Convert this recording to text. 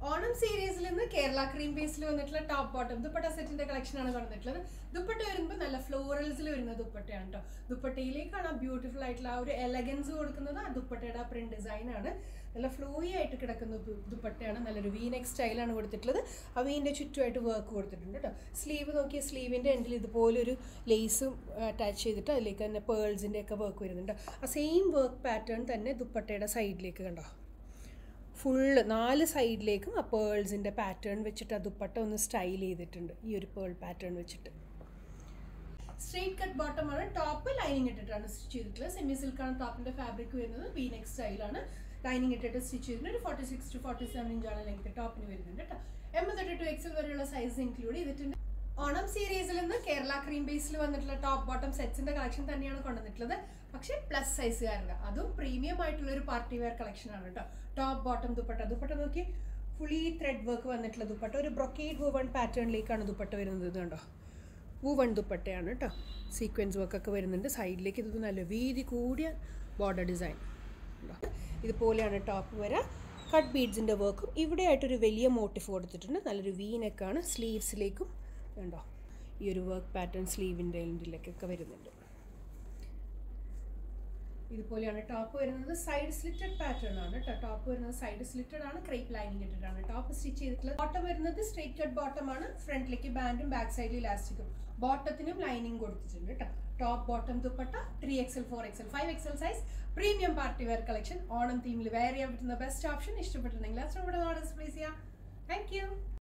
ഓണം സീരീസിൽ നിന്ന് കേരള ക്രീം ബേസിൽ വന്നിട്ടുള്ള ടോപ്പ് ബോട്ടം ദുപ്പട്ട സെറ്റിന്റെ കളക്ഷൻ ആണ് വന്നിട്ടുള്ളത് ദുപ്പട്ട വരുമ്പോൾ നല്ല ഫ്ലോറൽസിൽ വരുന്ന ദുപ്പട്ടയാണ് കേട്ടോ ദുപ്പട്ടയിലേക്കാണ് ആ ബ്യൂട്ടിഫുൾ ആയിട്ടുള്ള ആ ഒരു എലഗൻസ് കൊടുക്കുന്നത് ആ ദുപ്പട്ടയുടെ ആ പ്രിന്റ് ഡിസൈൻ ആണ് നല്ല ഫ്ലോയി ആയിട്ട് കിടക്കുന്ന ദു- ദുപ്പട്ടയാണ് നല്ലൊരു വീനെക് സ്റ്റൈലാണ് കൊടുത്തിട്ടുള്ളത് ആ വീൻ്റെ ചുറ്റുമായിട്ട് വർക്ക് കൊടുത്തിട്ടുണ്ട് കേട്ടോ സ്ലീവ് നോക്കിയ സ്ലീവിൻ്റെ എൻഡിൽ ഇതുപോലെ ഒരു ലേസും അറ്റാച്ച് ചെയ്തിട്ട് അതിലേക്ക് തന്നെ പേൾസിൻ്റെ ഒക്കെ വർക്ക് വരുന്നുണ്ട് ആ സെയിം വർക്ക് പാറ്റേൺ തന്നെ ദുപ്പട്ടയുടെ സൈഡിലേക്ക് കണ്ടോ ഫുള്ള് നാല് സൈഡിലേക്കും ആ പേൾസിൻ്റെ പാറ്റേൺ വെച്ചിട്ട് ആ ദുപ്പട്ട ഒന്ന് സ്റ്റൈൽ ചെയ്തിട്ടുണ്ട് ഈ ഒരു പേൾ പാറ്റേൺ വെച്ചിട്ട് സ്ട്രെയിറ്റ് കട്ട് ബോട്ടം ആണ് ടോപ്പ് ലൈനിങ് ഇട്ടിട്ടാണ് സ്റ്റിച്ച് ചെയ്തിട്ടുള്ളത് സെമി സിൽക്കാണ് ടോപ്പിന്റെ ഫാബ്രിക് വരുന്നത് വി നെക്സ്റ്റ് സ്റ്റൈലാണ് ലൈനിങ് ഇട്ടിട്ട് സ്റ്റിച്ച് ചെയ്തിട്ടുണ്ട് ഒരു forty six to forty seven ഇഞ്ചാണ് ലെങ്ത് ടോപ്പിന് വരുന്നുണ്ട് കേട്ടോ എൺപത്തെട്ട് ടു എക്സൽ വരെയുള്ള സൈസ് ഇൻക്ലൂഡ് ചെയ്തിട്ടുണ്ട് ഓണം സീരീസിൽ നിന്ന് കേരള ക്രീം ബേസിൽ വന്നിട്ടുള്ള ടോപ്പ് ബോട്ടം സെറ്റ്സിന്റെ കളക്ഷൻ തന്നെയാണ് കൊണ്ടുവന്നിട്ടുള്ളത് പക്ഷേ പ്ലസ് സൈസുകാരുടെ അതും പ്രീമിയം ആയിട്ടുള്ള ഒരു പാർട്ടി വെയർ കളക്ഷൻ ആണ് കേട്ടോ ടോപ്പ് ബോട്ടം ദുപ്പട്ട ദുപ്പട്ട നോക്കി ഫുള്ളി ത്രെഡ് വർക്ക് വന്നിട്ടുള്ള ദുപ്പട്ട ഒരു ബ്രൊക്കേഡ് വൂവൺ പാറ്റേണിലേക്കാണ് ദുപ്പട്ട വരുന്നത് ഇത് കണ്ടോ വൂവൺ ദുപ്പട്ടയാണ് കേട്ടോ സീക്വൻസ് വർക്കൊക്കെ വരുന്നുണ്ട് സൈഡിലേക്ക് ഇത് നല്ല വീതി കൂടിയ ബോർഡർ ഡിസൈൻ ഉണ്ടോ ഇതുപോലെയാണ് ടോപ്പ് വരിക കട്ട് ബീഡ്സിൻ്റെ വർക്കും ഇവിടെയായിട്ടൊരു വലിയ മോട്ടിഫ് കൊടുത്തിട്ടുണ്ട് നല്ലൊരു വീനക്കാണ് സ്ലീവ്സിലേക്കും ഉണ്ടോ ഈ ഒരു വർക്ക് പാറ്റേൺ സ്ലീവിൻ്റെ എൻഡിലേക്കൊക്കെ വരുന്നുണ്ട് ഇതുപോലെയാണ് ടോപ്പ് വരുന്നത് സൈഡ് സ്ലിറ്റഡ് പാറ്റേൺ ആണ് കേട്ടോ ടോപ്പ് വരുന്നത് സൈഡ് സ്ലിറ്റഡ് ആണ് ക്രേപ്പ് ലൈനിങ് ഇട്ടിട്ടാണ് ടോപ്പ് സ്റ്റിച്ച് ചെയ്തിട്ടുള്ളത് ബോട്ടം വരുന്നത് സ്ട്രേറ്റ് കട്ട് ബോട്ടം ആണ് ഫ്രണ്ടിലേക്ക് ബാൻഡും ബാക്ക് സൈഡിൽ ഇലാസ്റ്റിക്കും ബോട്ടത്തിനും ലൈനിങ് കൊടുത്തിട്ടുണ്ട് കേട്ടോ top bottom dupatta three XL four XL five XL size premium party wear collection Onam തീമിൽ വെയർ ചെയ്യാൻ പറ്റുന്ന ബെസ്റ്റ് ഓപ്ഷൻ ഇഷ്ടപ്പെട്ടിട്ടുണ്ടെങ്കിൽ ഓർഡേഴ്സ് പ്ലേസ് ചെയ്യാം താങ്ക് യു